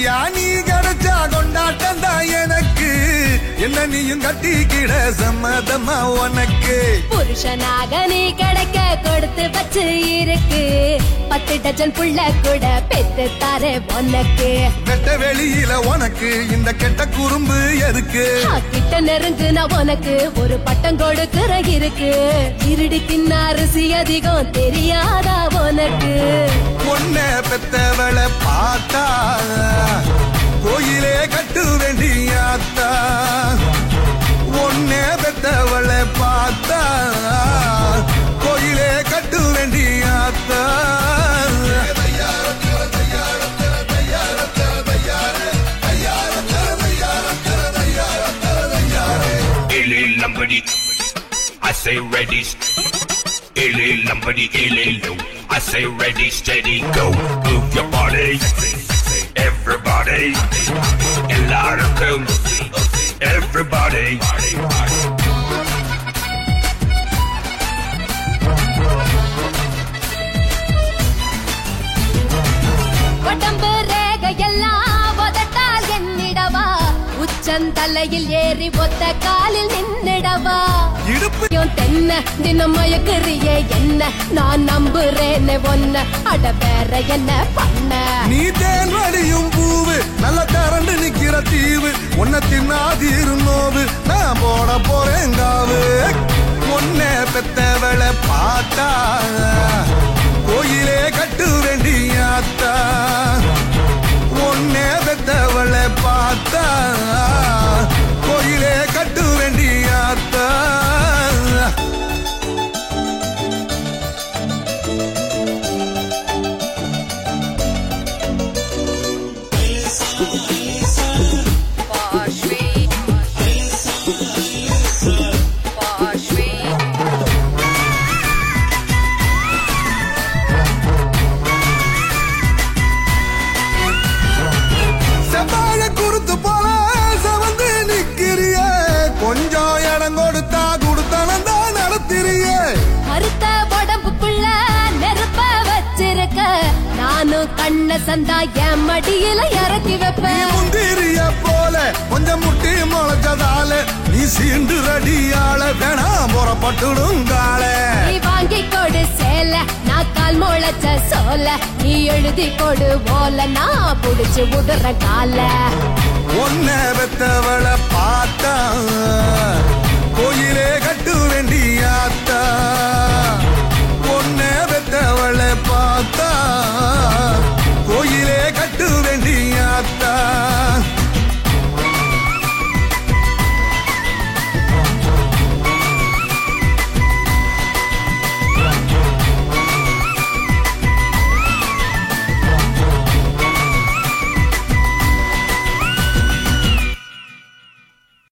ஐயா நீ கிடைச்சா கொண்டாட்டம் தான் எனக்கு என்ன நீயும் கட்டிக்கிட சம்மதமா உனக்கு புருஷனாக நீ கிடைக்க கொடுத்து வச்சு இருக்கு பத்து டஜன் புள்ள கூட பெத்து தர உனக்கு வெட்ட வெளியில உனக்கு இந்த கெட்ட குறும்பு எதுக்கு நான் கிட்ட நெருங்குன உனக்கு ஒரு பட்டம் கொடுக்கிற இருக்கு இருடி தின்ன அரிசி அதிகம் தெரியாதா உனக்கு பொண்ண பெத்தவளை பார்த்தா கோயிலே கட்டு வேண்டியாத்தா ஒன்னே பெத்தவளை பார்த்தா கோயிலே கட்டு வேண்டியாத்தா Illy lumbody, I say ready. Illy lumbody, illy low, I say ready, steady, go. Move your body, everybody. எல்லாருக்கும் everybody. உடம்பு ரேக எல்லாம் உதட்டால் என்னிடவா உச்சந்தலையில் ஏறி ஒத்த காலில் நின்னிடவா இடுப்பு ஐயோ, தென்ன தினம் மயக்குறியே என்ன நான் நம்புறேன்னு ஒன்ன அட வேற என்ன பண்ண நீ தேன் வடியும் பூவு நல்ல தரண்டு நிக்கிற தீவு உன்னை தின்னாதீரு நோவு நான் போட போறேன் காவு உன்னை பெத்தவளை பார்த்தா கோயிலே கட்டு வேண்டியாத்தா உன்னை பெத்தவளை பார்த்தா கோயிலே கட்டு வேண்டியாத்தா செவ்வாழ குறுத்து போல சவந்து நிக்கிறிய கொஞ்சம் இடம் கொடுத்தா கொடுத்தனம் தான் நடத்திறிய கருத்த உடம்புக்குள்ள நெருப்ப வச்சிருக்க நானும் கண்ண சந்தா என் மடியில இறக்கி நீ வைப்பேன் முந்திரிய போல கொஞ்சம் முட்டி முளைச்சதால நீ சீண்டு ரடியால வேணாம் புறப்பட்டுடும் கால நீ வாங்கி கொடு சேல நான் கால் முளைச்ச சோல நீ எழுதி கொடு ஓல நான் புடிச்சு விடுற கால ஒன்ன பெத்தவளை பார்த்தா கோயிலே கட்டு வேண்டியாத்தா